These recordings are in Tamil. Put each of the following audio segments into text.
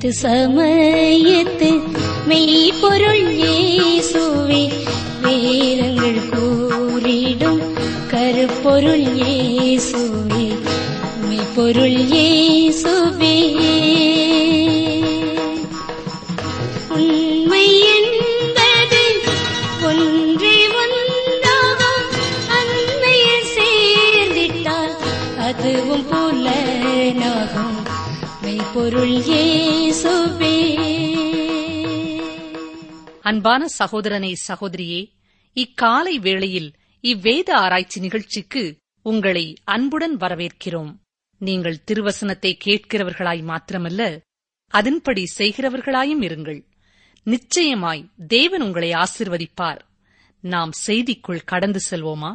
அனைத்து சமயத்து மெய்ப்பொருள் இயேசுவே வேதங்கள் கூறிடும் கருப்பொருள் இயேசுவே மெய்ப்பொருள் இயேசுவே உண்மை என்பது ஒன்றே ஒன்றாகும் அண்மையில் சேர்ந்திட்டால் அதுவும் புலனாகும் மெய்ப்பொருள் இயேசுவே அன்பான சகோதரனே சகோதரியே இக்காலை வேளையில் இவ்வேத ஆராய்ச்சி நிகழ்ச்சிக்கு உங்களை அன்புடன் வரவேற்கிறோம் நீங்கள் திருவசனத்தை கேட்கிறவர்களாய் மாத்திரமல்ல அதன்படி செய்கிறவர்களாயும் இருங்கள் நிச்சயமாய் தேவன் உங்களை ஆசிர்வதிப்பார் நாம் செய்திக்குள் கடந்து செல்வோமா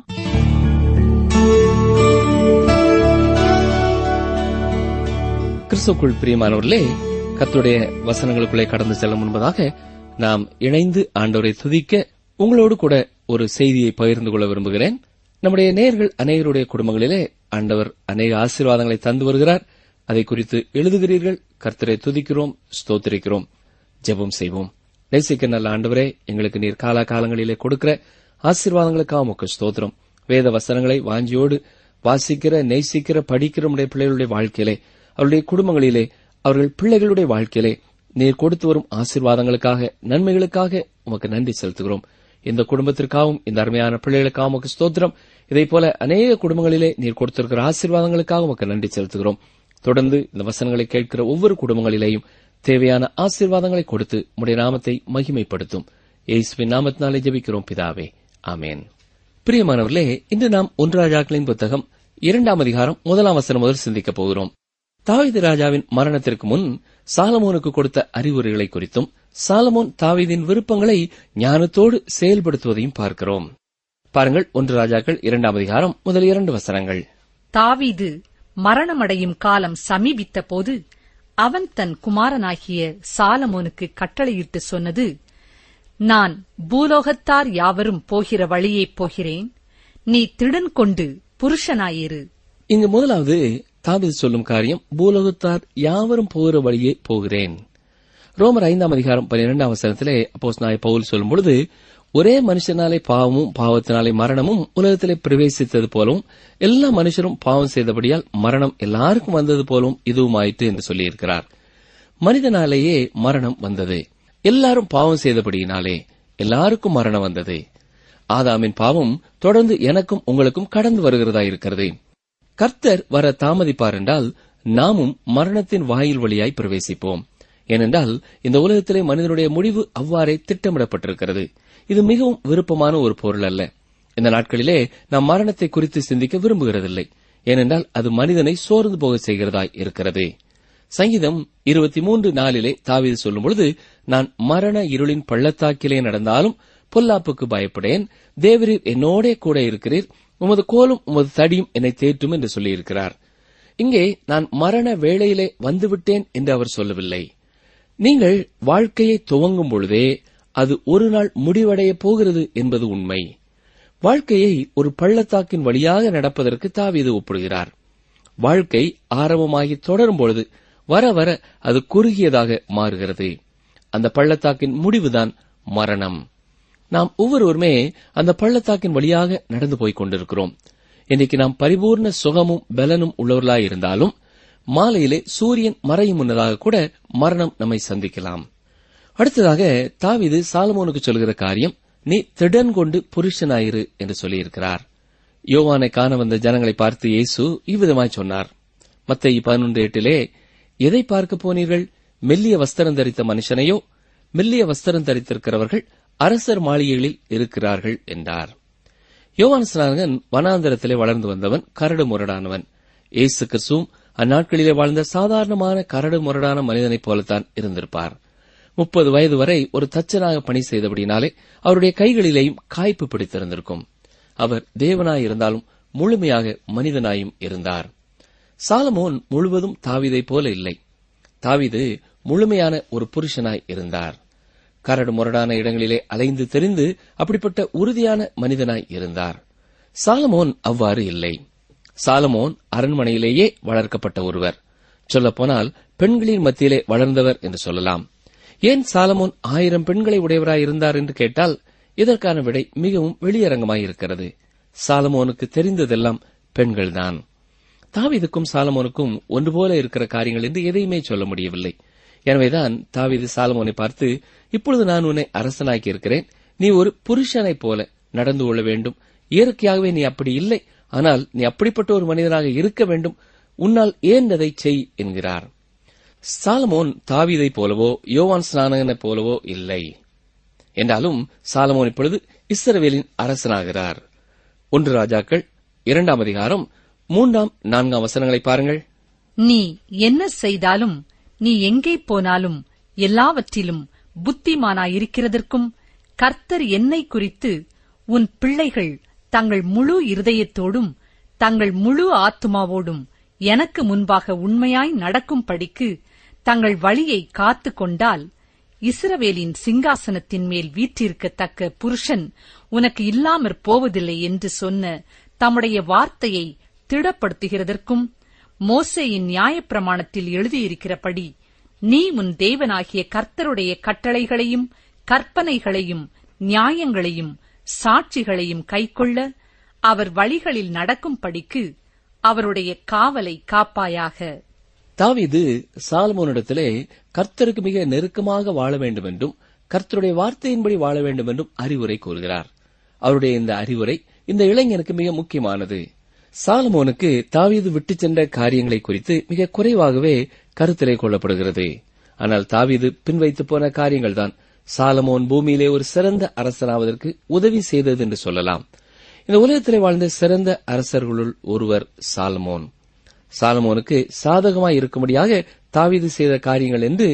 கிறிஸ்துக்குள் பிரியமானவர்களே கர்த்தருடைய வசனங்களுக்குள்ளே கடந்து செல்ல முன்பதாக நாம் இணைந்து ஆண்டவரை துதிக்க உங்களோடு கூட ஒரு செய்தியை பகிர்ந்து கொள்ள விரும்புகிறேன் நம்முடைய நேர்கள் அநேகருடைய குடும்பங்களிலே ஆண்டவர் அநேக ஆசீர்வாதங்களை தந்து வருகிறார் அதை குறித்து எழுதுகிறீர்கள் கர்த்தரை துதிக்கிறோம் ஸ்தோத்திரிக்கிறோம் ஜெபம் செய்வோம் நேசிக்க நல்ல ஆண்டவரே எங்களுக்கு நீர் காலா காலங்களிலே கொடுக்கிற ஆசீர்வாதங்களுக்காக உமக்கு ஸ்தோத்திரம் வேத வசனங்களை வாஞ்சியோடு வாசிக்கிற நேசிக்கிற படிக்கிற நம்முடைய பிள்ளைகளுடைய வாழ்க்கையிலே அவருடைய குடும்பங்களிலே அவர்கள் பிள்ளைகளுடைய வாழ்க்கையிலே நீர் கொடுத்து வரும் ஆசீர்வாதங்களுக்காக நன்மைகளுக்காக உமக்கு நன்றி செலுத்துகிறோம் இந்த குடும்பத்திற்காகவும் இந்த அருமையான பிள்ளைகளுக்காக உமக்கு ஸ்தோத்திரம் இதைப் போல அநேக குடும்பங்களிலே நீர் கொடுத்திருக்கிற ஆசீர்வாதங்களுக்காக உமக்கு நன்றி செலுத்துகிறோம் தொடர்ந்து இந்த வசனங்களை கேட்கிற ஒவ்வொரு குடும்பங்களிலேயும் தேவையான ஆசீர்வாதங்களை கொடுத்து உம்முடைய நாமத்தை மகிமைப்படுத்தும் இயேசுவின் நாமத்தினாலே ஜெபிக்கிறோம் பிதாவே ஆமென் பிரியமானவர்களே இன்று நாம் ஒன்று ராஜாக்களின் புத்தகம் இரண்டாம் அதிகாரம் முதலாம் வசனம் முதல் சிந்திக்கப் போகிறோம் தாவீது ராஜாவின் மரணத்திற்கு முன் சாலமோனுக்கு கொடுத்த அறிவுரைகளை குறித்தும் சாலமோன் தாவீதின் விருப்பங்களை ஞானத்தோடு செயல்படுத்துவதையும் பார்க்கிறோம் பாருங்கள் ஒன்று ராஜாக்கள் இரண்டாம் அதிகாரம் முதல் இரண்டு வசனங்கள் தாவீது மரணமடையும் காலம் சமீபித்த போது அவன் தன் குமாரனாகிய சாலமோனுக்கு கட்டளையிட்டு சொன்னது நான் பூலோகத்தார் யாவரும் போகிற வழியைப் போகிறேன் நீ திடன் கொண்டு புருஷனாயிரு இங்கு முதலாவது தாவீது சொல்லும் காரியம் பூலோகத்தார் யாவரும் போகிற வழியே போகிறேன் ரோமர் ஐந்தாம் அதிகாரம் பன்னிரெண்டாம் வசனத்திலே அப்போஸ் நாய் பவுல் சொல்லும் பொழுது ஒரே மனுஷனாலே பாவமும் பாவத்தினாலே மரணமும் உலகத்திலே பிரவேசித்தது போலவும் எல்லா மனுஷரும் பாவம் செய்தபடியால் மரணம் எல்லாருக்கும் வந்தது போலவும் இதுவும் ஆயிற்று என்று சொல்லியிருக்கிறார் மனிதனாலேயே மரணம் வந்தது எல்லாரும் பாவம் செய்தபடியினாலே எல்லாருக்கும் மரணம் வந்தது ஆதாமின் பாவம் தொடர்ந்து எனக்கும் உங்களுக்கும் கடந்து வருகிறதா இருக்கிறது கர்த்தர் வர தாமதிப்பார் என்றால் நாமும் மரணத்தின் வாயில் வழியாய் பிரவேசிப்போம் ஏனென்றால் இந்த உலகத்திலே மனிதனுடைய முடிவு அவ்வாறே திட்டமிடப்பட்டிருக்கிறது இது மிகவும் விருப்பமான ஒரு பொருள் அல்ல இந்த நாட்களிலே நாம் மரணத்தை குறித்து சிந்திக்க விரும்புகிறதில்லை ஏனென்றால் அது மனிதனை சோர்ந்து போக செய்கிறதாய் இருக்கிறது சங்கீதம் இருபத்தி மூன்று நாளிலே தாவீது சொல்லும் பொழுது நான் மரண இருளின் பள்ளத்தாக்கிலே நடந்தாலும் பொல்லாப்புக்கு பயப்படேன் தேவரீர் என்னோடே கூட இருக்கிறீர் உமது கோலும் உமது தடியும் என்னை தேற்றும் என்று சொல்லியிருக்கிறார் இங்கே நான் மரண வேளையிலே வந்துவிட்டேன் என்று அவர் சொல்லவில்லை நீங்கள் வாழ்க்கையை துவங்கும் பொழுதே அது ஒரு நாள் முடிவடைய போகிறது என்பது உண்மை வாழ்க்கையை ஒரு பள்ளத்தாக்கின் வழியாக நடப்பதற்கு தாவீது ஒப்பிடுகிறார் வாழ்க்கை ஆரம்பமாகி தொடரும் பொழுது வர வர அது குறுகியதாக மாறுகிறது அந்த பள்ளத்தாக்கின் முடிவுதான் மரணம் நாம் ஒவ்வொருவருமே அந்த பள்ளத்தாக்கின் வழியாக நடந்து போய்க் கொண்டிருக்கிறோம் இன்னைக்கு நாம் பரிபூர்ண சுகமும் பலனும் உள்ளவர்களாய் இருந்தாலும் மாலையிலே சூரியன் மறையும் முன்னதாக கூட மரணம் நம்மை சந்திக்கலாம் அடுத்ததாக தாவீது சாலமோனுக்கு சொல்கிற காரியம் நீ திடன் கொண்டு புருஷனாயிரு என்று சொல்லியிருக்கிறார் யோவானை காண வந்த ஜனங்களை பார்த்து இயேசு இவ்விதமாய் சொன்னார் மத்திய பதினொன்று எட்டிலே எதை பார்க்க போனீர்கள் மெல்லிய வஸ்திரம் தரித்த மனுஷனையோ மெல்லிய வஸ்திரம் தரித்திருக்கிறவர்கள் அரசர் மாளிகைகளில் இருக்கிறார்கள் என்றார் யோவான் ஸ்நானகன் வனாந்தரத்திலே வளர்ந்து வந்தவன் கரடு முரடானவன் இயேசு கிறிஸ்துவும் அந்நாட்களிலே வாழ்ந்த சாதாரணமான கரடு முரடான மனிதனைப் போலத்தான் இருந்திருப்பார் முப்பது வயது வரை ஒரு தச்சனாக பணி செய்தபடினாலே அவருடைய கைகளிலேயும் காய்ப்பு பிடித்திருந்திருக்கும் அவர் தேவனாய் இருந்தாலும் முழுமையாக மனிதனாயும் இருந்தார் சாலமோன் முழுவதும் தாவீதைப் போல இல்லை தாவீது முழுமையான ஒரு புருஷனாய் இருந்தார் கரடு முரடான இடங்களிலே அலைந்து தெரிந்து அப்படிப்பட்ட உறுதியான மனிதனாய் இருந்தார் சாலமோன் அவ்வாறு இல்லை சாலமோன் அரண்மனையிலேயே வளர்க்கப்பட்ட ஒருவர் சொல்லப்போனால் பெண்களின் மத்தியிலே வளர்ந்தவர் என்று சொல்லலாம் ஏன் சாலமோன் ஆயிரம் பெண்களை உடையவராய் இருந்தார் என்று கேட்டால் இதற்கான விடை மிகவும் வெளியரங்கமாயிருக்கிறது சாலமோனுக்கு தெரிந்ததெல்லாம் பெண்கள்தான் தாவீதுக்கும் சாலமோனுக்கும் ஒன்று போல இருக்கிற காரியங்கள் என்று எதையுமே சொல்ல முடியவில்லை எனவேதான் தாவீது சாலமோனை பார்த்து இப்பொழுது நான் உன்னை அரசனாக்கி இருக்கிறேன் நீ ஒரு புருஷனைப் போல நடந்து கொள்ள வேண்டும் இயற்கையாகவே நீ அப்படி இல்லை ஆனால் நீ அப்படிப்பட்ட ஒரு மனிதனாக இருக்க வேண்டும் உன்னால் ஏன் அதை செய் என்கிறார் சாலமோன் தாவீதைப் போலவோ யோவான் ஸ்நானகனைப் போலவோ இல்லை என்றாலும் சாலமோன் இப்பொழுது இஸ்ரவேலின் அரசனாகிறார் ஒன்று ராஜாக்கள் இரண்டாம் அதிகாரம் மூன்றாம் நான்காம் வசனங்களை பாருங்கள் நீ என்ன செய்தாலும் நீ எங்கே போனாலும் எல்லாவற்றிலும் புத்திமானாயிருக்கிறதற்கும் கர்த்தர் என்னை குறித்து உன் பிள்ளைகள் தங்கள் முழு இருதயத்தோடும் தங்கள் முழு ஆத்துமாவோடும் எனக்கு முன்பாக உண்மையாய் நடக்கும்படிக்கு தங்கள் வழியை காத்துக் கொண்டால் இஸ்ரவேலின் சிங்காசனத்தின் மேல் வீற்றிருக்கத்தக்க புருஷன் உனக்கு இல்லாமற் போவதில்லை என்று சொன்ன தம்முடைய வார்த்தையை திடப்படுத்துகிறதற்கும் மோசேயின் நியாயப்பிரமாணத்தில் எழுதியிருக்கிறபடி நீ உன் தேவனாகிய கர்த்தருடைய கட்டளைகளையும் கற்பனைகளையும் நியாயங்களையும் சாட்சிகளையும் கைக்கொள்ள அவர் வழிகளில் நடக்கும்படிக்கு அவருடைய காவலை காப்பாயாக தாவீது சாலமோனிடத்திலே கர்த்தருக்கு மிக நெருக்கமாக வாழ வேண்டும் என்றும் கர்த்தருடைய வார்த்தையின்படி வாழ வேண்டும் என்றும் அறிவுரை கூறுகிறார் அவருடைய இந்த அறிவுரை இந்த இளைஞனுக்கு மிக முக்கியமானது சாலமோனுக்கு தாவீது விட்டுச் சென்ற காரியங்களை குறித்து மிக குறைவாகவே கருத்திலே கொள்ளப்படுகிறது ஆனால் தாவீது பின்வைத்து போன காரியங்கள்தான் சாலமோன் பூமியிலே ஒரு சிறந்த அரசனாவதற்கு உதவி செய்தது என்று சொல்லலாம் இந்த உலகத்திலே வாழ்ந்த சிறந்த அரசர்களுள் ஒருவர் சாலமோன் சாலமோனுக்கு சாதகமாய் இருக்கும்படியாக தாவீது செய்த காரியங்கள் என்று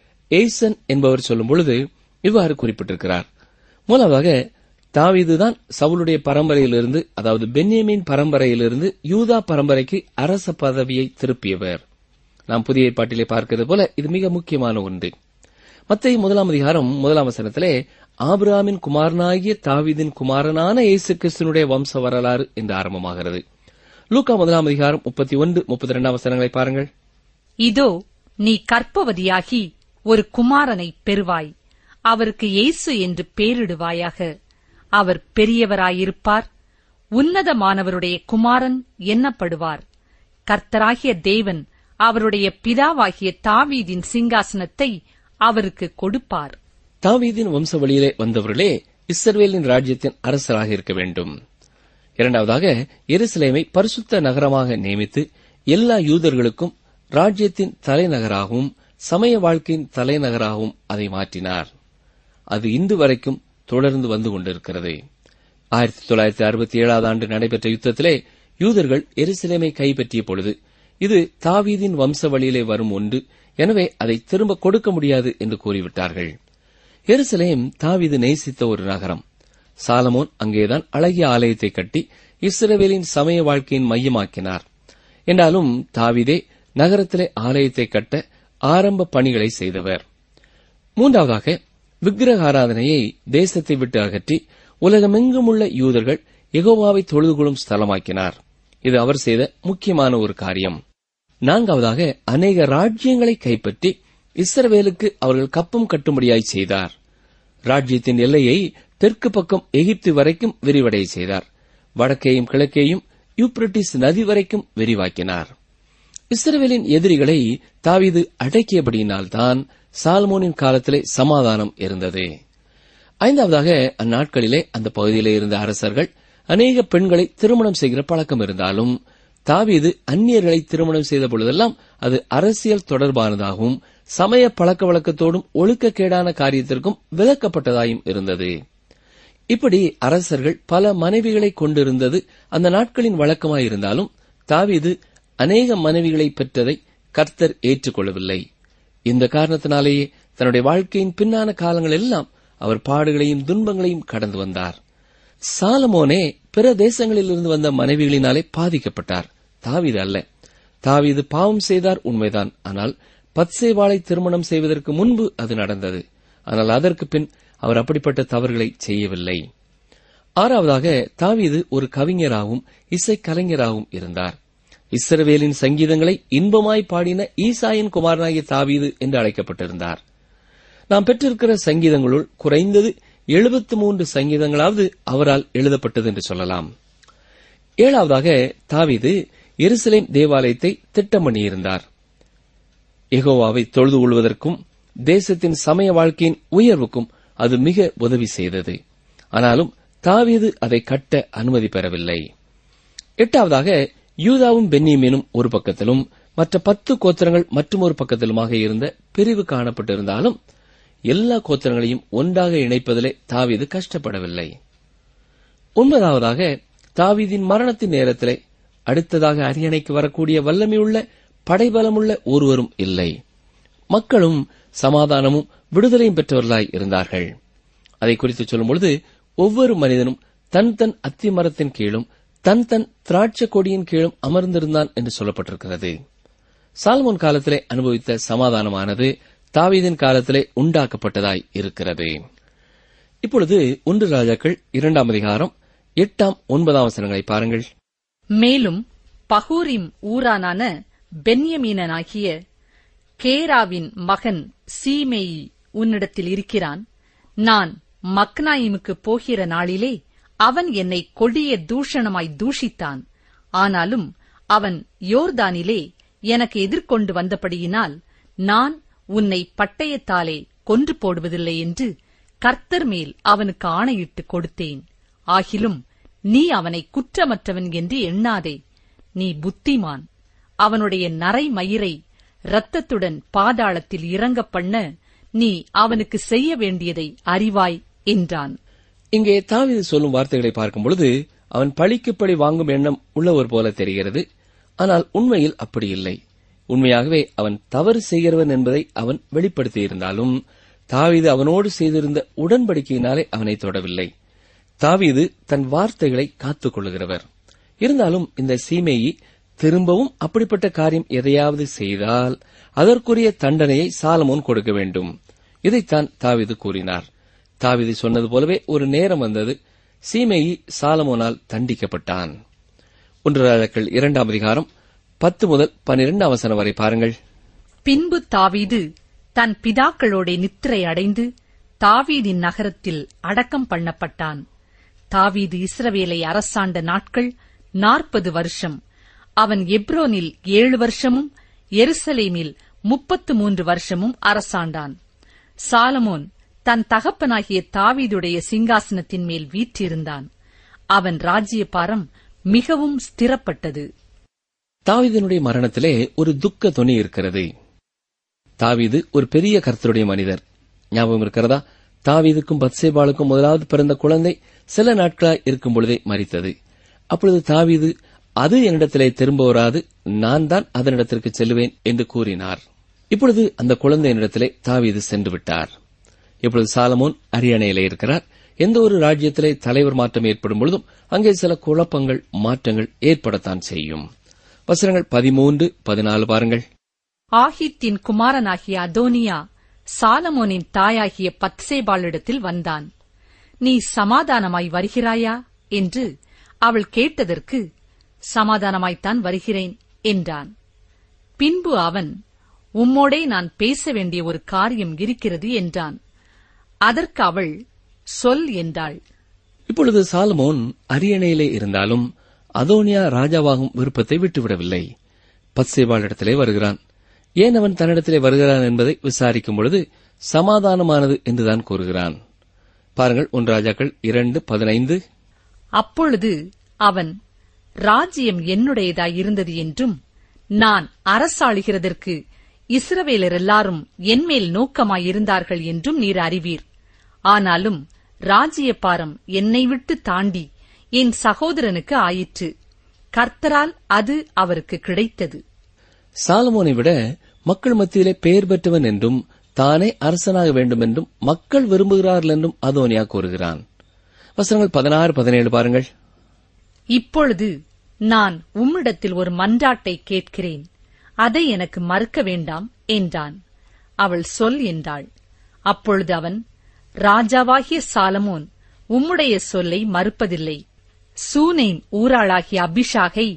ஏசன் என்பவர் சொல்லும் பொழுது இவ்வாறு குறிப்பிட்டிருக்கிறார் மூலமாக தாவீதுதான் சவுளுடைய பரம்பரையிலிருந்து அதாவது பென்யமின் பரம்பரையிலிருந்து யூதா பரம்பரைக்கு அரச பதவியை திருப்பியவர் நாம் புதிய ஏற்பாட்டிலே பார்க்கிறது போல இது மிக முக்கியமான ஒன்று மத்திய முதலாம் அதிகாரம் முதலாம் வசனத்திலே ஆபிராமின் குமாரனாகிய தாவீதின் குமாரனான இயேசு கிறிஸ்தனுடைய வம்ச வரலாறு என்று ஆரம்பமாகிறது லூக்கா முதலாம் அதிகாரம் முப்பத்தி ஒன்று முப்பத்தி இரண்டாம் வசனங்களை பாருங்கள் இதோ நீ கற்பவதியாகி ஒரு குமாரனை பெறுவாய் அவருக்கு இயேசு என்று பேரிடுவாயாக அவர் பெரியவராயிருப்பார் உன்னதமானவருடைய குமாரன் எண்ணப்படுவார் கர்த்தராகிய தேவன் அவருடைய பிதாவாகிய தாவீதின் சிங்காசனத்தை அவருக்கு கொடுப்பார் தாவீதின் வம்ச வழியிலே வந்தவர்களே இஸ்ரவேலின் ராஜ்யத்தின் அரசராக இருக்க வேண்டும் இரண்டாவதாக எருசலேமை பரிசுத்த நகரமாக நியமித்து எல்லா யூதர்களுக்கும் ராஜ்யத்தின் தலைநகராகவும் சமய வாழ்க்கையின் தலைநகராகவும் அதை மாற்றினார் அது இன்று வரைக்கும் தொடர்ந்து வந்து கொண்டிருக்கிறது ஆயிரத்தி தொள்ளாயிரத்தி அறுபத்தி ஏழாவது ஆண்டு நடைபெற்ற யுத்தத்திலே யூதர்கள் எருசலேமை கைப்பற்றிய பொழுது இது தாவீதின் வம்ச வழியிலே வரும் ஒன்று எனவே அதை திரும்ப கொடுக்க முடியாது என்று கூறிவிட்டார்கள் எருசலேம் தாவீது நேசித்த ஒரு நகரம் சாலமோன் அங்கேதான் அழகிய ஆலயத்தை கட்டி இஸ்ரவேலின் சமய வாழ்க்கையின் மையமாக்கினார் என்றாலும் தாவீதே நகரத்திலே ஆலயத்தை கட்ட ஆரம்ப பணிகளை செய்தவர் மூன்றாவதாக விக்கிரக ஆராதனையை தேசத்தை விட்டு அகற்றி உலகமெங்கும் உள்ள யூதர்கள் எகோவாவை தொழுது கொள்ளும் ஸ்தலமாக்கினார் இது அவர் செய்த முக்கியமான ஒரு காரியம் நான்காவதாக அநேக ராஜ்யங்களை கைப்பற்றி இஸ்ரவேலுக்கு அவர்கள் கப்பம் கட்டும்படியாய் செய்தார் ராஜ்யத்தின் எல்லையை தெற்கு பக்கம் எகிப்து வரைக்கும் விரிவடைய செய்தார் வடக்கேயும் கிழக்கேயும் யூப்ரட்டிஸ் நதி வரைக்கும் விரிவாக்கினார் இஸ்ரவேலின் எதிரிகளை தாவீது அடக்கியபடியினால்தான் சால்மோனின் காலத்திலே சமாதானம் இருந்தது ஐந்தாவதாக அந்நாட்களிலே அந்த பகுதியிலே இருந்த அரசர்கள் அநேக பெண்களை திருமணம் செய்கிற பழக்கம் இருந்தாலும் தாவீது அந்நியர்களை திருமணம் செய்த பொழுதெல்லாம் அது அரசியல் தொடர்பானதாகவும் சமய பழக்க வழக்கத்தோடும் ஒழுக்கக்கேடான காரியத்திற்கும் விலக்கப்பட்டதாயும் இருந்தது இப்படி அரசர்கள் பல மனைவிகளை கொண்டிருந்தது அந்த நாட்களின் வழக்கமாயிருந்தாலும் தாவீது அநேக மனைவிகளை பெற்றதை கர்த்தர் ஏற்றுக்கொள்ளவில்லை இந்த காரணத்தினாலேயே தன்னுடைய வாழ்க்கையின் பின்னான காலங்கள் எல்லாம் அவர் பாடுகளையும் துன்பங்களையும் கடந்து வந்தார் சாலமோனே பிற தேசங்களிலிருந்து வந்த மனைவிகளினாலே பாதிக்கப்பட்டார் தாவீது அல்ல தாவீது பாவம் செய்தார் உண்மைதான் ஆனால் பத்சேவாளை திருமணம் செய்வதற்கு முன்பு அது நடந்தது ஆனால் அதற்கு பின் அவர் அப்படிப்பட்ட தவறுகளை செய்யவில்லை ஆறாவதாக தாவீது ஒரு கவிஞராகவும் இசை கலைஞராகவும் இருந்தார் இஸ்ரவேலின் சங்கீதங்களை இன்பமாய் பாடின ஈசாயின் குமாரனாகிய தாவீது என்று அழைக்கப்பட்டிருந்தார் நாம் பெற்றிருக்கிற சங்கீதங்களுள் குறைந்தது எழுபத்து மூன்று சங்கீதங்களாவது அவரால் எழுதப்பட்டது என்று சொல்லலாம் ஏழாவதாக தாவீது எருசலேம் தேவாலயத்தை திட்டம் பண்ணியிருந்தார் எகோவாவை தொழுது கொள்வதற்கும் தேசத்தின் சமய வாழ்க்கையின் உயர்வுக்கும் அது மிக உதவி செய்தது ஆனாலும் தாவீது அதை கட்ட அனுமதி பெறவில்லை எட்டாவதாக யூதாவும் பென்னியமீனும் ஒரு பக்கத்திலும் மற்ற பத்து கோத்திரங்கள் மற்றும் ஒரு பக்கத்திலுமாக இருந்த பிரிவு காணப்பட்டிருந்தாலும் எல்லா கோத்திரங்களையும் ஒன்றாக இணைப்பதிலே தாவீது கஷ்டப்படவில்லை ஒன்பதாவதாக தாவீதின் மரணத்தின் நேரத்திலே அடுத்ததாக அரியணைக்கு வரக்கூடிய வல்லமையுள்ள படைபலமுள்ள ஒருவரும் இல்லை மக்களும் சமாதானமும் விடுதலையும் பெற்றவர்களாய் இருந்தார்கள் அதை குறித்து சொல்லும்பொழுது ஒவ்வொரு மனிதனும் தன் தன் அத்தி மரத்தின் கீழும் தன் தன் திராட்சை கொடியின் கீழும் அமர்ந்திருந்தான் என்று சொல்லப்பட்டிருக்கிறது சால்மோன் காலத்திலே அனுபவித்த சமாதானமானது தாவீதின் காலத்திலே உண்டாக்கப்பட்டதாய் இருக்கிறது இப்பொழுது ஒன்று ராஜாக்கள் இரண்டாம் அதிகாரம் எட்டாம் ஒன்பதாம் வசனங்களை பாருங்கள் மேலும் பகூரிம் ஊரானான பென்யமீனனாகிய கேராவின் மகன் சீமேயி உன்னிடத்தில் இருக்கிறான் நான் மக்னாயிமுக்கு போகிற நாளிலே அவன் என்னை கொடிய தூஷணமாய் தூஷித்தான் ஆனாலும் அவன் யோர்தானிலே எனக்கு எதிர்கொண்டு வந்தபடியினால் நான் உன்னை பட்டயத்தாலே கொன்று போடுவதில்லை என்று கர்த்தர் மேல் அவனுக்கு ஆணையிட்டு கொடுத்தேன் ஆகிலும் நீ அவனை குற்றமற்றவன் என்று எண்ணாதே நீ புத்திமான் அவனுடைய நரை மயிரை இரத்தத்துடன் பாதாளத்தில் இறங்க பண்ண நீ அவனுக்கு செய்ய வேண்டியதை அறிவாய் என்றான் இங்கே தாவீது சொல்லும் வார்த்தைகளை பார்க்கும் பொழுது அவன் பழிக்கு பழி வாங்கும் எண்ணம் உள்ளவர் போல தெரிகிறது ஆனால் உண்மையில் அப்படி இல்லை உண்மையாகவே அவன் தவறு செய்கிறவன் என்பதை அவன் வெளிப்படுத்தியிருந்தாலும் தாவீது அவனோடு செய்திருந்த உடன்படிக்கையினாலே அவனை தொடவில்லை தாவீது தன் வார்த்தைகளை காத்துக் கொள்ளுகிறவர் இருந்தாலும் இந்த சீமேயி திரும்பவும் அப்படிப்பட்ட காரியம் எதையாவது செய்தால் அதற்குரிய தண்டனையை சாலமோன் கொடுக்க வேண்டும் இதைத்தான் தாவீது கூறினார் தாவீது சொன்னது போலவே ஒரு நேரம் வந்தது சீமேயி சாலமோனால் தண்டிக்கப்பட்டான் ஒன்று ராஜாக்கள் இரண்டாம் அதிகாரம் பத்து முதல் பன்னிரண்டாம் வசனம் வரை பாருங்கள் பின்பு தாவீது தன் பிதாக்களோட நித்திரை அடைந்து தாவீதின் நகரத்தில் அடக்கம் பண்ணப்பட்டான் தாவீது இஸ்ரவேலை அரசாண்ட நாட்கள் நாற்பது வருஷம் அவன் எப்ரோனில் ஏழு வருஷமும் எருசலேமில் முப்பத்து மூன்று வருஷமும் அரசாண்டான் சாலமோன் தன் தகப்பனாகிய தாவீதுடைய சிங்காசனத்தின் மேல் வீற்றிருந்தான் அவன் ராஜ்யபாரம் மிகவும் ஸ்திரப்பட்டது தாவீதினுடைய மரணத்திலே ஒரு துக்க தொனி இருக்கிறது தாவீது ஒரு பெரிய கர்த்தருடைய மனிதர் ஞாபகம் இருக்கிறதா தாவீதுக்கும் பத்சேபாளுக்கும் முதலாவது பிறந்த குழந்தை சில நாட்களாய் இருக்கும் பொழுதே மறித்தது அப்பொழுது தாவீது அது என்னிடத்திலே திரும்ப வராது நான் தான் அதனிடத்திற்கு செல்லுவேன் என்று கூறினார் இப்பொழுது அந்த குழந்தையினிடத்திலே தாவீது சென்று விட்டார் இப்பொழுது சாலமோன் அரியணையிலே இருக்கிறார் எந்த ஒரு ராஜ்யத்திலே தலைவர் மாற்றம் ஏற்படும் பொழுதும் அங்கே சில குழப்பங்கள் மாற்றங்கள் ஏற்படத்தான் செய்யும் வசனங்கள் பதிமூன்று பதினாலு பாருங்கள் ஆகித்தின் குமாரனாகிய அதோனியா சாலமோனின் தாயாகிய பத்சேபாளிடத்தில் வந்தான் நீ சமாதானமாய் வருகிறாயா என்று அவள் கேட்டதற்கு சமாதானமாய்த்தான் வருகிறேன் என்றான் பின்பு அவன் உம்மோடே நான் பேச வேண்டிய ஒரு காரியம் இருக்கிறது என்றான் அதற்கு அவள் சொல் என்றாள் இப்பொழுது சாலமோன் அரியணையிலே இருந்தாலும் அதோனியா ராஜாவாகும் விருப்பத்தை விட்டுவிடவில்லை பத்சேபாளிடத்திலே வருகிறான் ஏன் அவன் தன்னிடத்திலே வருகிறான் என்பதை விசாரிக்கும் பொழுது சமாதானமானது என்றுதான் கூறுகிறான் பாருங்கள் ஒன்று ராஜாக்கள் இரண்டு பதினைந்து அப்பொழுது அவன் ராஜ்யம் என்னுடையதாய் இருந்தது என்றும் நான் அரசாளுகிறதற்கு இஸ்ரவேலர் எல்லாரும் என்மேல் நோக்கமாயிருந்தார்கள் என்றும் நீர் அறிவீர் ஆனாலும் ராஜ்யபாரம் என்னை விட்டு தாண்டி என் சகோதரனுக்கு ஆயிற்று கர்த்தரால் அது அவருக்கு கிடைத்தது சாலமோனை விட மக்கள் மத்தியிலே பெயர் பெற்றவன் என்றும் தானே அரசனாக வேண்டும் என்றும் மக்கள் விரும்புகிறார்கள் என்றும் அதோனியா கூறுகிறான் வசனங்கள் பதினாறு பதினேழு பாருங்கள் இப்பொழுது நான் உம்மிடத்தில் ஒரு மன்றாட்டை கேட்கிறேன் அதை எனக்கு மறுக்க வேண்டாம் என்றான் அவள் சொல் என்றாள் அப்பொழுது அவன் ராஜாவாகிய சாலமோன் உம்முடைய சொல்லை மறுப்பதில்லை சூனேம் ஊராளாகிய அபிஷாகை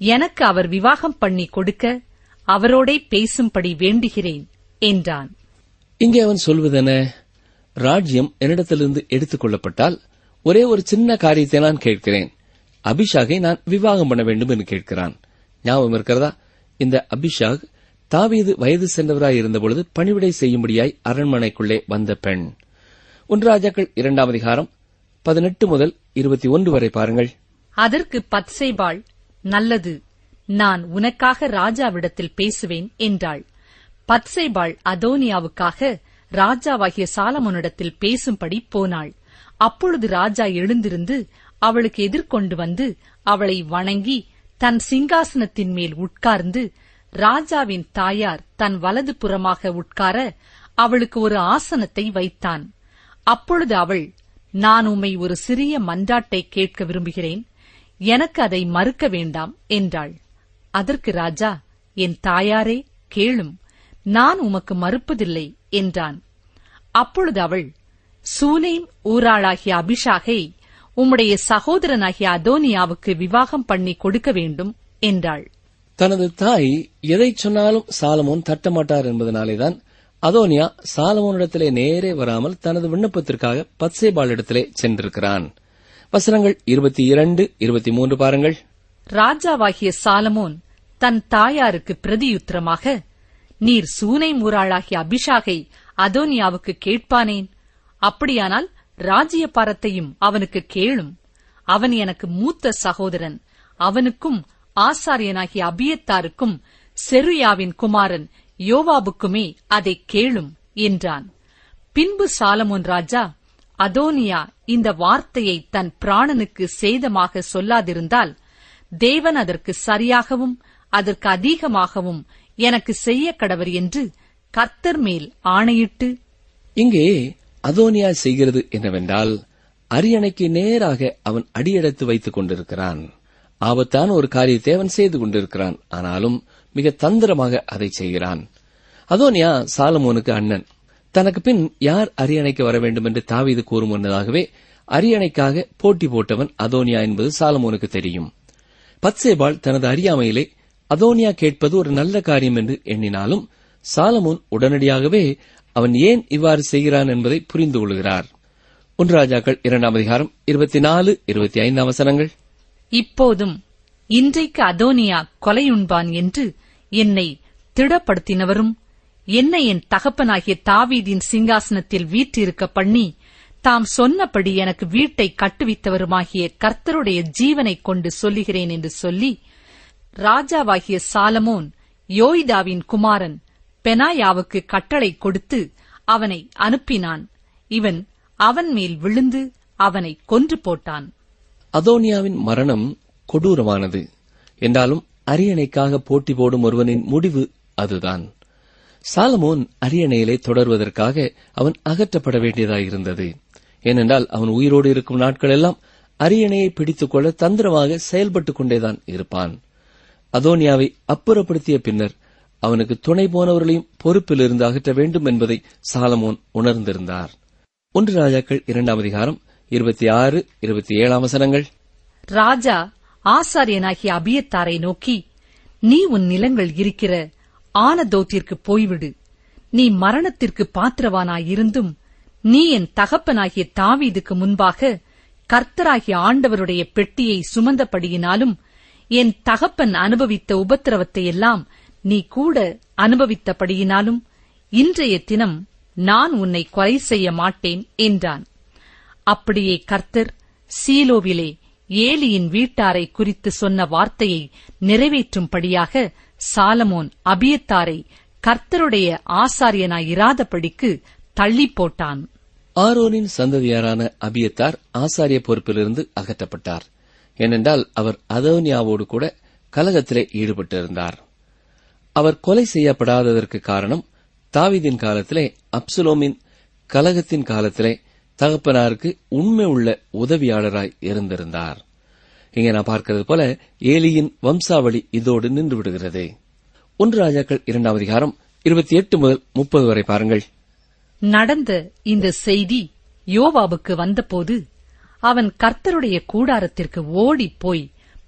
எனக்கு அவர் விவாகம் பண்ணி கொடுக்க அவரோடே பேசும்படி வேண்டுகிறேன் என்றான் இங்கே அவன் சொல்வதென ராஜ்யம் என்னிடத்திலிருந்து எடுத்துக் கொள்ளப்பட்டால் ஒரே ஒரு சின்ன காரியத்தை நான் கேட்கிறேன் அபிஷாகை நான் விவாகம் பண்ண வேண்டும் என்று கேட்கிறான் ஞாபகம் இருக்கிறதா இந்த அபிஷாக் தாவீது வயது சென்றவராய் இருந்தபொழுது பணிவிடை செய்யும்படியாய் அரண்மனைக்குள்ளே வந்த பெண் ஒன்று ராஜாக்கள் இரண்டாம் அதிகாரம் பதினெட்டு முதல் இருபத்தி ஒன்று வரை பாருங்கள் அதற்கு பத்சேபாள் நல்லது நான் உனக்காக ராஜாவிடத்தில் பேசுவேன் என்றாள் பத்சேபாள் அதோனியாவுக்காக ராஜாவாகிய சாலமோனிடத்தில் பேசும்படி போனாள் அப்பொழுது ராஜா எழுந்திருந்து அவளுக்கு எதிர்கொண்டு வந்து அவளை வணங்கி தன் சிங்காசனத்தின் மேல் உட்கார்ந்து ராஜாவின் தாயார் தன் வலது புறமாக உட்கார அவளுக்கு ஒரு ஆசனத்தை வைத்தான் அப்பொழுது அவள் நான் உம்மை ஒரு சிறிய மன்றாட்டை கேட்க விரும்புகிறேன் எனக்கு அதை மறுக்க வேண்டாம் என்றாள் அதற்கு ராஜா என் தாயாரே கேளும் நான் உமக்கு மறுப்பதில்லை என்றான் அப்பொழுது அவள் சூனேம் ஊராளாகிய அபிஷாகை உம்முடைய சகோதரனாகிய அதோனியாவுக்கு விவாகம் பண்ணி கொடுக்க வேண்டும் என்றாள் தனது தாய் எதை சொன்னாலும் சாலமோன் தட்டமாட்டார் என்பதனாலேதான் அதோனியா சாலமோனிடத்திலே நேரே வராமல் தனது விண்ணப்பத்திற்காக பத்சேபாளிடத்திலே சென்றிருக்கிறான் வசனங்கள் இருபத்தி இரண்டு இருபத்தி மூன்று பாருங்கள் ராஜாவாகிய சாலமோன் தன் தாயாருக்கு பிரதியுத்தரமாக நீர் சூனை மூராளாகிய அபிஷாகை அதோனியாவுக்கு கேட்பானேன் அப்படியானால் ராஜ்ய பாரத்தையும் அவனுக்கு கேளும் அவன் எனக்கு மூத்த சகோதரன் அவனுக்கும் ஆசாரியனாகிய அபியத்தாருக்கும் செருயாவின் குமாரன் யோவாபுக்குமே அதை கேளும் என்றான் பின்பு சாலமோன் ராஜா அதோனியா இந்த வார்த்தையை தன் பிராணனுக்கு சேதமாக சொல்லாதிருந்தால் தேவன் அதற்கு சரியாகவும் அதற்கு அதிகமாகவும் எனக்கு செய்ய கடவர் என்று கர்த்தர் மேல் ஆணையிட்டு இங்கே அதோனியா செய்கிறது என்னவென்றால் அரியணைக்கு நேராக அவன் அடியெடுத்து வைத்துக் கொண்டிருக்கிறான் ஆபத்தான ஒரு காரியத்தை அவன் செய்து கொண்டிருக்கிறான் ஆனாலும் மிக தந்திரமாக அதை செய்கிறான் அதோனியா சாலமோனுக்கு அண்ணன் தனக்கு பின் யார் அரியணைக்கு வர வேண்டும் என்று தாவீது கூறும் முன்னதாகவே அரியணைக்காக போட்டி போட்டவன் அதோனியா என்பது சாலமோனுக்கு தெரியும் பத்சேபாள் தனது அறியாமையிலே அதோனியா கேட்பது ஒரு நல்ல காரியம் என்று எண்ணினாலும் சாலமோன் உடனடியாகவே அவன் ஏன் இவ்வாறு செய்கிறான் என்பதை புரிந்து கொள்கிறார் ஒன்று ராஜாக்கள் இரண்டாம் அதிகாரம் இருபத்தி நாலு இருபத்தி ஐந்தாம் வசனங்கள் இப்போதும் இன்றைக்கு அதோனியா கொலையுண்பான் என்று என்னை திடப்படுத்தினவரும் என்னை என் தகப்பனாகிய தாவீதின் சிங்காசனத்தில் வீற்றிருக்க பண்ணி தாம் சொன்னபடி எனக்கு வீட்டை கட்டுவித்தவருமாகிய கர்த்தருடைய ஜீவனைக் கொண்டு சொல்லுகிறேன் என்று சொல்லி ராஜாவாகிய சாலமோன் யோய்தாவின் குமாரன் பெனாயாவுக்கு கட்டளை கொடுத்து அவனை அனுப்பினான் இவன் அவன் மேல் விழுந்து அவனை கொன்று போட்டான் அதோனியாவின் மரணம் கொடூரமானது என்றாலும் அரியணைக்காக போட்டி போடும் ஒருவனின் முடிவு அதுதான் சாலமோன் அரியணையிலே தொடர்வதற்காக அவன் அகற்றப்பட வேண்டியதாயிருந்தது ஏனென்றால் அவன் உயிரோடு இருக்கும் நாட்களெல்லாம் அரியணையை பிடித்துக் கொள்ள தந்திரமாக செயல்பட்டுக் கொண்டேதான் இருப்பான் அதோனியாவை அப்புறப்படுத்திய பின்னர் அவனுக்கு துணை போனவர்களையும் பொறுப்பிலிருந்து அகற்ற வேண்டும் என்பதை சாலமோன் உணர்ந்திருந்தார் ஒன்று ராஜாக்கள் இரண்டாம் அதிகாரம் இருபத்தி ஆறு இருபத்தி ஏழாம் வசனங்கள் ராஜா ஆசாரியனாகிய அபியத்தாரை நோக்கி நீ உன் நிலங்கள் இருக்கிற ஆனதோத்திற்கு போய்விடு நீ மரணத்திற்கு பாத்திரவானாயிருந்தும் நீ என் தகப்பனாகிய தாவீதுக்கு முன்பாக கர்த்தராகிய ஆண்டவருடைய பெட்டியை சுமந்தபடியினாலும் என் தகப்பன் அனுபவித்த உபத்திரவத்தை எல்லாம் நீ கூட அனுபவித்தபடியினாலும் இன்றைய தினம் நான் உன்னை கொலை செய்ய மாட்டேன் என்றான் அப்படியே கர்த்தர் சீலோவிலே ஏலியின் வீட்டாரை குறித்து சொன்ன வார்த்தையை நிறைவேற்றும்படியாக சாலமோன் அபியத்தாரை கர்த்தருடைய ஆசாரியனாயிராதபடிக்கு தள்ளி போட்டான் ஆரோனின் சந்ததியாரான அபியத்தார் ஆசாரிய பொறுப்பிலிருந்து அகற்றப்பட்டார் ஏனென்றால் அவர் அதோனியாவோடு கூட கலகத்திலே ஈடுபட்டிருந்தார் அவர் கொலை செய்யப்படாததற்கு காரணம் தாவீதின் காலத்திலே அப்சுலோமின் கலகத்தின் காலத்திலே தகப்பனாருக்கு உண்மை உள்ள உதவியாளராய் இருந்திருந்தார் இங்கே நான் பார்க்கிறது போல ஏலியின் வம்சாவளி இதோடு நின்று விடுகிறது ஒன்று ராஜாக்கள் இரண்டாம் அதிகாரம் இருபத்தி எட்டு முதல் முப்பது வரை பாருங்கள் நடந்த இந்த செய்தி யோவாபுக்கு வந்தபோது அவன் கர்த்தருடைய கூடாரத்திற்கு ஓடிப் போய்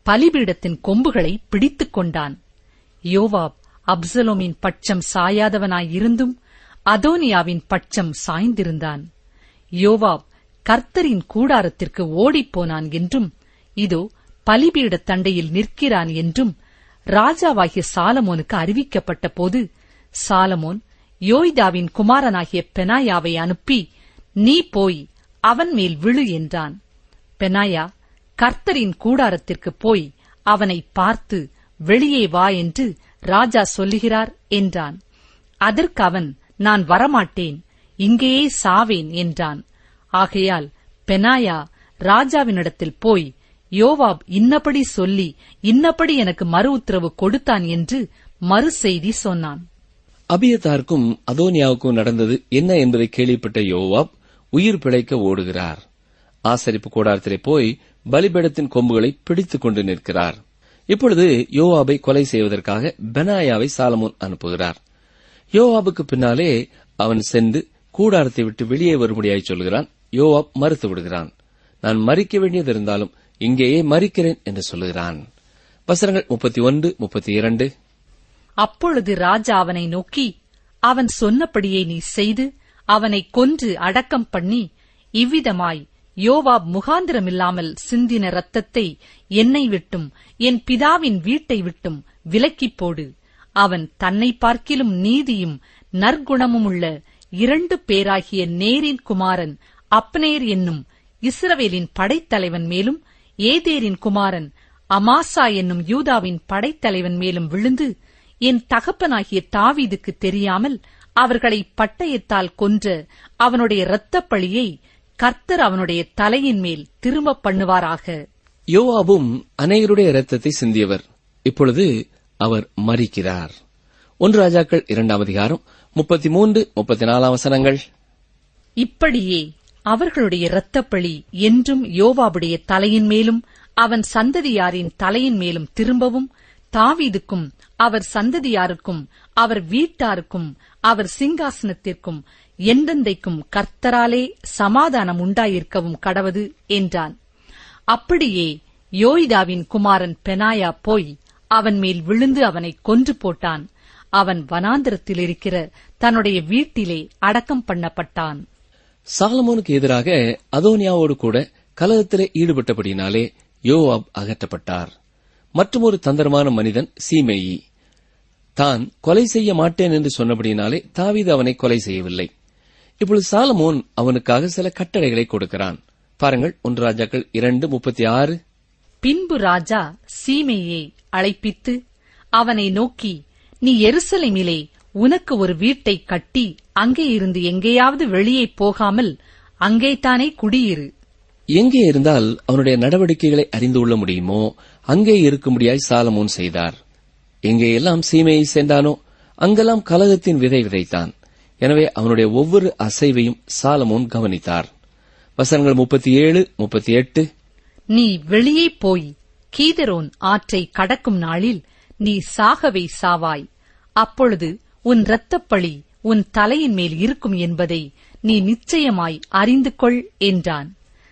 பலிபீடத்தின் கொம்புகளை பிடித்துக் கொண்டான் யோவாப் அப்சலோமின் பட்சம் சாயாதவனாயிருந்தும் அதோனியாவின் பட்சம் சாய்ந்திருந்தான் யோவாப் கர்த்தரின் கூடாரத்திற்கு ஓடிப்போனான் என்றும் இதோ பலிபீடத் தண்டையில் நிற்கிறான் என்றும் ராஜாவாகிய சாலமோனுக்கு அறிவிக்கப்பட்ட போது சாலமோன் யோய்தாவின் குமாரனாகிய பெனாயாவை அனுப்பி நீ போய் அவன் மேல் விழு என்றான் பெனாயா கர்த்தரின் கூடாரத்திற்கு போய் அவனை பார்த்து வெளியே வா என்று ராஜா சொல்லுகிறார் என்றான் அதற்கு அவன் நான் வரமாட்டேன் இங்கேயே சாவேன் என்றான் ஆகையால் பெனாயா ராஜாவினிடத்தில் போய் யோவாப் இன்னபடி சொல்லி இன்னபடி எனக்கு மறு உத்தரவு கொடுத்தான் என்று மறு செய்தி சொன்னான் அபியத்தாருக்கும் அதோனியாவுக்கும் நடந்தது என்ன என்பதை கேள்விப்பட்ட யோவாப் உயிர் பிழைக்க ஓடுகிறார் ஆசரிப்பு கூடாரத்திலே போய் பலிபீடத்தின் கொம்புகளை பிடித்துக் கொண்டு நிற்கிறார் இப்பொழுது யோவாபை கொலை செய்வதற்காக பெனாயாவை சாலமோன் அனுப்புகிறார் யோவாபுக்கு பின்னாலே அவன் சென்று கூடாரத்தை விட்டு வெளியே வரும்படியாய் சொல்கிறான் யோவாப் மறுத்து விடுகிறான் நான் மறிக்க வேண்டியது இருந்தாலும் இங்கேயே மறிக்கிறேன் என்று சொல்லுகிறான் வசனங்கள் முப்பத்தி ஒன்று முப்பத்தி இரண்டு அப்பொழுது ராஜா அவனை நோக்கி அவன் சொன்னபடியே நீ செய்து அவனை கொன்று அடக்கம் பண்ணி இவ்விதமாய் யோவாப் முகாந்திரமில்லாமல் சிந்தின ரத்தத்தை என்னை விட்டும் என் பிதாவின் வீட்டை விட்டும் விலக்கிப் போடு அவன் தன்னை பார்க்கிலும் நீதியும் நற்குணமும் உள்ள இரண்டு பேராகிய நேரின் குமாரன் அப்னேர் என்னும் இஸ்ரவேலின் படைத்தலைவன் மேலும் ஏதேரின் குமாரன் அமாசா என்னும் யூதாவின் படைத்தலைவன் மேலும் விழுந்து என் தகப்பனாகிய தாவீதுக்கு தெரியாமல் அவர்களை பட்டயத்தால் கொன்ற அவனுடைய இரத்தப் பழியை கர்த்தர் அவனுடைய தலையின் மேல் திரும்ப பண்ணுவாராக யோவாபும் அநேகருடைய இரத்தத்தை சிந்தியவர் இப்பொழுது அவர் மறிக்கிறார் ஒன்று ராஜாக்கள் இரண்டாம் அதிகாரம் முப்பத்தி மூன்று முப்பத்தி நாலாம் வசனங்கள் இப்படியே அவர்களுடைய இரத்தப்பழி என்றும் யோவாபுடைய தலையின் மேலும் அவன் சந்ததியாரின் தலையின் மேலும் திரும்பவும் தாவீதுக்கும் அவர் சந்ததியாருக்கும் அவர் வீட்டாருக்கும் அவர் சிங்காசனத்திற்கும் எந்தெந்தைக்கும் கர்த்தராலே சமாதானம் உண்டாயிருக்கவும் கடவது என்றான் அப்படியே யோய்தாவின் குமாரன் பெனாயா போய் அவன் மேல் விழுந்து அவனை கொன்று போட்டான் அவன் வனாந்திரத்தில் இருக்கிற தன்னுடைய வீட்டிலே அடக்கம் பண்ணப்பட்டான் சாலமோனுக்கு எதிராக அதோனியாவோடு கூட கலகத்திலே ஈடுபட்டபடியினாலே யோவாப் அகற்றப்பட்டார் மற்றொரு தந்திரமான மனிதன் சீமேயி தான் கொலை செய்ய மாட்டேன் என்று சொன்னபடியினாலே தாவீது அவனை கொலை செய்யவில்லை இப்பொழுது சாலமோன் அவனுக்காக சில கட்டளைகளை கொடுக்கிறான் பாருங்கள் ஒன்று ராஜாக்கள் இரண்டு முப்பத்தி ஆறு பின்பு ராஜா சீமையை அழைப்பித்து அவனை நோக்கி நீ எருசலேமிலே உனக்கு ஒரு வீட்டை கட்டி அங்கே இருந்து எங்கேயாவது வெளியே போகாமல் அங்கேதானே குடியிரு எங்கே இருந்தால் அவனுடைய நடவடிக்கைகளை அறிந்து கொள்ள முடியுமோ அங்கே இருக்கும்படியாய் சாலமோன் செய்தார் எங்கேயெல்லாம் சீமையை சென்றானோ அங்கெல்லாம் கலகத்தின் விதை விதைத்தான் எனவே அவனுடைய ஒவ்வொரு அசைவையும் சாலமோன் கவனித்தார் வசனங்கள் முப்பத்தி ஏழு முப்பத்தி எட்டு நீ வெளியே போய் கீதரோன் ஆற்றை கடக்கும் நாளில் நீ சாகவே சாவாய் அப்பொழுது உன் இரத்தப்பழி உன் தலையின் மேல் இருக்கும் என்பதை நீ நிச்சயமாய் அறிந்து கொள் என்றான்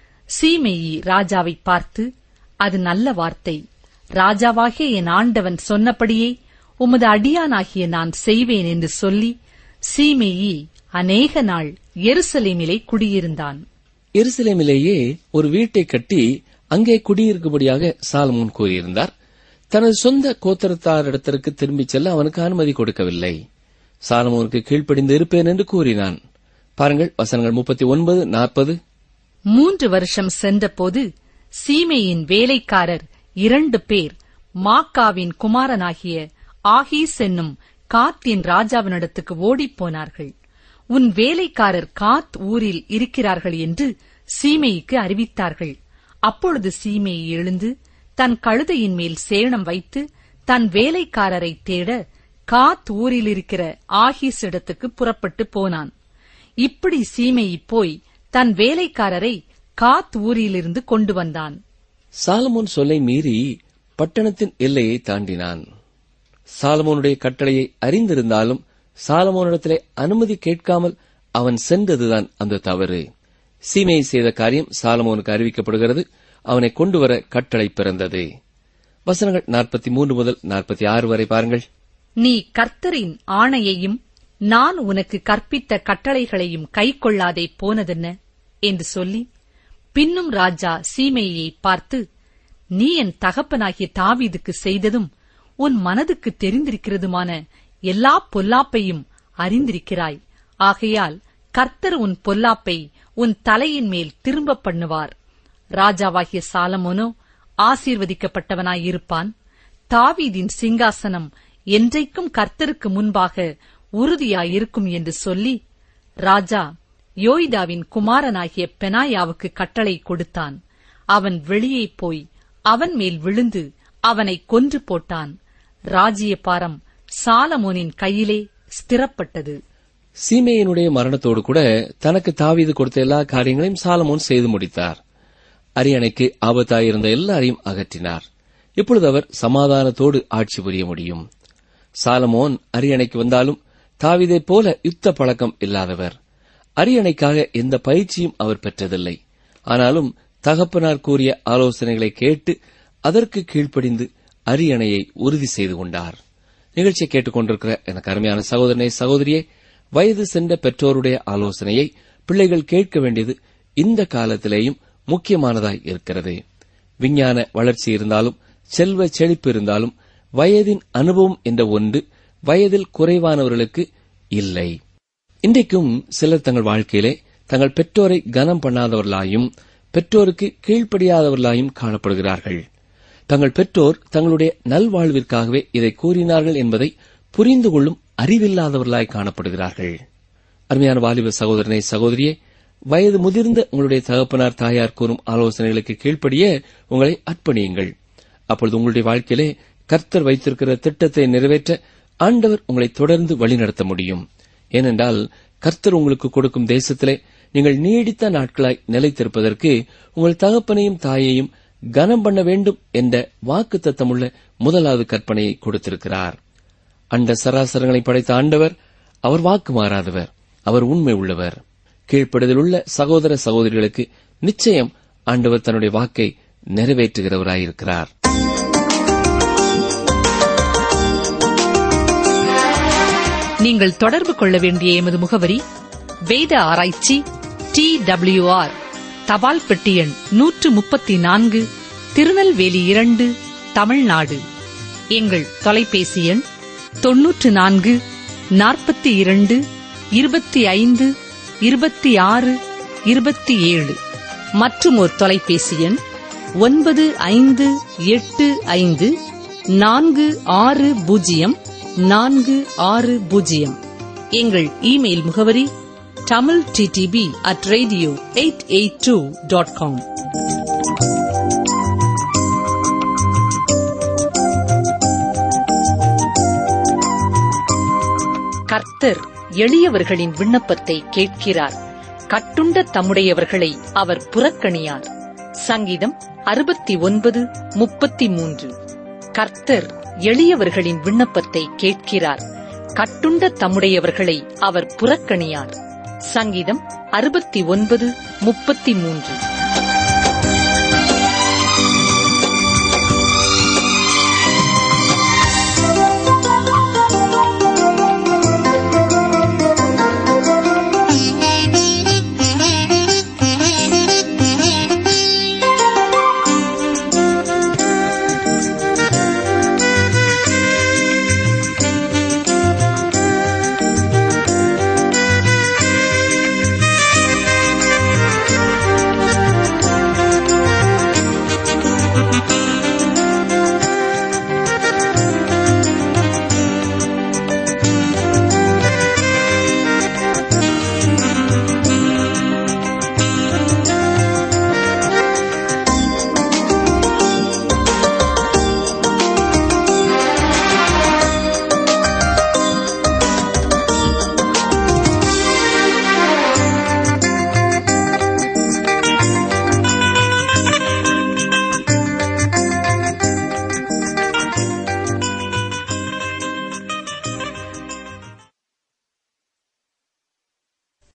சீமேயி ராஜாவை பார்த்து அது நல்ல வார்த்தை ராஜாவாகிய என் ஆண்டவன் சொன்னபடியே உமது அடியானாகிய நான் செய்வேன் என்று சொல்லி சீமேயி அநேக நாள் எருசலேமிலே குடியிருந்தான் எருசலேமிலேயே ஒரு வீட்டை கட்டி அங்கே குடியிருக்கும்படியாக சாலமோன் கூறியிருந்தார் தனது சொந்த கோத்திரத்தாரிடத்திற்கு திரும்பிச் செல்ல அவனுக்கு அனுமதி கொடுக்கவில்லை சாலமோனுக்கு கீழ்ப்படிந்து இருப்பேன் என்று கூறினான் பாருங்கள் வசனங்கள் முப்பத்தி ஒன்பது நாற்பது மூன்று வருஷம் சென்றபோது சீமேயின் வேலைக்காரர் இரண்டு பேர் மாக்காவின் குமாரனாகிய ஆகீஸ் என்னும் காத்தின் ராஜாவினிடத்துக்கு ஓடிப்போனார்கள் உன் வேலைக்காரர் காத் ஊரில் இருக்கிறார்கள் என்று சீமேய்க்கு அறிவித்தார்கள் அப்பொழுது சீமேயி எழுந்து தன் கழுதையின் மேல் சேணம் வைத்து தன் வேலைக்காரரை தேட காத் ஊரில் இருக்கிற ஆகீஸ் இடத்துக்கு புறப்பட்டு போனான் இப்படி சீமேயி போய் தன் வேலைக்காரரை காத் ஊரிலிருந்து கொண்டு வந்தான் சாலமோன் சொல்லை மீறி பட்டணத்தின் எல்லையை தாண்டினான் சாலமோனுடைய கட்டளையை அறிந்திருந்தாலும் சாலமோனிடத்திலே அனுமதி கேட்காமல் அவன் சென்றதுதான் அந்த தவறு சீமையை செய்த காரியம் சாலமோனுக்கு அறிவிக்கப்படுகிறது அவனை கொண்டுவர கட்டளை பிறந்தது வசனங்கள் நாற்பத்தி மூன்று முதல் நாற்பத்தி ஆறு வரை பாருங்கள் நீ கர்த்தரின் ஆணையையும் நான் உனக்கு கற்பித்த கட்டளைகளையும் கைக்கொள்ளாதே போனதென்ன என்று சொல்லி பின்னும் ராஜா சீமையை பார்த்து நீ என் தகப்பனாகிய தாவீதுக்கு செய்ததும் உன் மனதுக்கு தெரிந்திருக்கிறதுமான எல்லா பொல்லாப்பையும் அறிந்திருக்கிறாய் ஆகையால் கர்த்தர் உன் பொல்லாப்பை உன் தலையின் மேல் திரும்ப பண்ணுவார் ராஜாவாகிய சாலமோனோ ஆசீர்வதிக்கப்பட்டவனாயிருப்பான் தாவீதின் சிங்காசனம் என்றைக்கும் கர்த்தருக்கு முன்பாக உறுதியாயிருக்கும் என்று சொல்லி ராஜா யோய்தாவின் குமாரனாகிய பெனாயாவுக்கு கட்டளை கொடுத்தான் அவன் வெளியே போய் அவன் மேல் விழுந்து அவனை கொன்று போட்டான் ராஜ்யபாரம் சாலமோனின் கையிலே ஸ்திரப்பட்டது சீமேயனுடைய மரணத்தோடு கூட தனக்கு தாவீது கொடுத்த எல்லா காரியங்களையும் சாலமோன் செய்து முடித்தார் அரியணைக்கு ஆபத்தாயிருந்த எல்லாரையும் அகற்றினார் இப்பொழுது அவர் சமாதானத்தோடு ஆட்சி புரிய முடியும் சாலமோன் அரியணைக்கு வந்தாலும் தாவீதைப் போல யுத்த பழக்கம் இல்லாதவர் அரியணைக்காக எந்த பயிற்சியும் அவர் பெற்றதில்லை ஆனாலும் தகப்பனார் கூறிய ஆலோசனைகளை கேட்டு அதற்கு கீழ்ப்படிந்து அரியணையை உறுதி செய்து கொண்டார் நிகழ்ச்சியை கேட்டுக்கொண்டிருக்கிற எனக்கு அருமையான சகோதரனை சகோதரியே வயது சென்ற பெற்றோருடைய ஆலோசனையை பிள்ளைகள் கேட்க வேண்டியது இந்த காலத்திலேயும் முக்கியமானதாய் இருக்கிறது விஞ்ஞான வளர்ச்சி இருந்தாலும் செல்வ செழிப்பு இருந்தாலும் வயதின் அனுபவம் என்ற ஒன்று வயதில் குறைவானவர்களுக்கு இல்லை இன்றைக்கும் சிலர் தங்கள் வாழ்க்கையிலே தங்கள் பெற்றோரை கனம் பண்ணாதவர்களாயும் பெற்றோருக்கு கீழ்ப்படியாதவர்களாயும் காணப்படுகிறார்கள் தங்கள் பெற்றோர் தங்களுடைய நல்வாழ்விற்காகவே இதை கூறினார்கள் என்பதை புரிந்து கொள்ளும் அறிவில்லாதவர்களாய் காணப்படுகிறார்கள் அருமையான வாலிப சகோதரனை சகோதரியே வயது முதிர்ந்த உங்களுடைய தகப்பனார் தாயார் கூறும் ஆலோசனைகளுக்கு கீழ்ப்படிய உங்களை அர்ப்பணியுங்கள் அப்பொழுது உங்களுடைய வாழ்க்கையிலே கர்த்தர் வைத்திருக்கிற திட்டத்தை நிறைவேற்ற ஆண்டவர் உங்களை தொடர்ந்து வழிநடத்த முடியும் ஏனென்றால் கர்த்தர் உங்களுக்கு கொடுக்கும் தேசத்திலே நீங்கள் நீடித்த நாட்களாய் நிலைத்திருப்பதற்கு உங்கள் தகப்பனையும் தாயையும் கனம் பண்ண வேண்டும் என்ற வாக்கு தத்தமுள்ள முதலாவது கற்பனையை கொடுத்திருக்கிறார் அண்ட சராசரங்களை படைத்த ஆண்டவர் அவர் வாக்கு மாறாதவர் அவர் உண்மை உள்ளவர் கீழ்ப்படுதலுள்ள சகோதர சகோதரிகளுக்கு நிச்சயம் ஆண்டவர் தன்னுடைய வாக்கை நிறைவேற்றுகிறவராயிருக்கிறார் நீங்கள் தொடர்பு கொள்ள வேண்டிய எமது முகவரி வேத ஆராய்ச்சி டி ஆர் தபால் பெட்டி எண் நூற்று முப்பத்தி நான்கு திருநெல்வேலி இரண்டு தமிழ்நாடு எங்கள் தொலைபேசி எண் தொன்னூற்று நான்கு நாற்பத்தி இரண்டு இருபத்தி ஐந்து இருபத்தி ஆறு இருபத்தி ஏழு மற்றும் ஒரு தொலைபேசி எண் ஒன்பது ஐந்து எட்டு ஐந்து நான்கு ஆறு பூஜ்ஜியம் நான்கு ஆறு பூஜ்ஜியம் எங்கள் இமெயில் முகவரி Tamil DTP at radio eight eight two dot com கர்த்தர் எளியவர்களின் விண்ணப்பத்தை கேட்கிறார் கட்டுண்ட தம்முடையவர்களை அவர் புறக்கணியார் சங்கீதம் அறுபத்தி ஒன்பது முப்பத்தி மூன்று கர்த்தர் எளியவர்களின் விண்ணப்பத்தை கேட்கிறார் கட்டுண்ட தம்முடையவர்களை அவர் புறக்கணியார் சங்கீதம் அறுபத்தி ஒன்பது முப்பத்தி மூன்று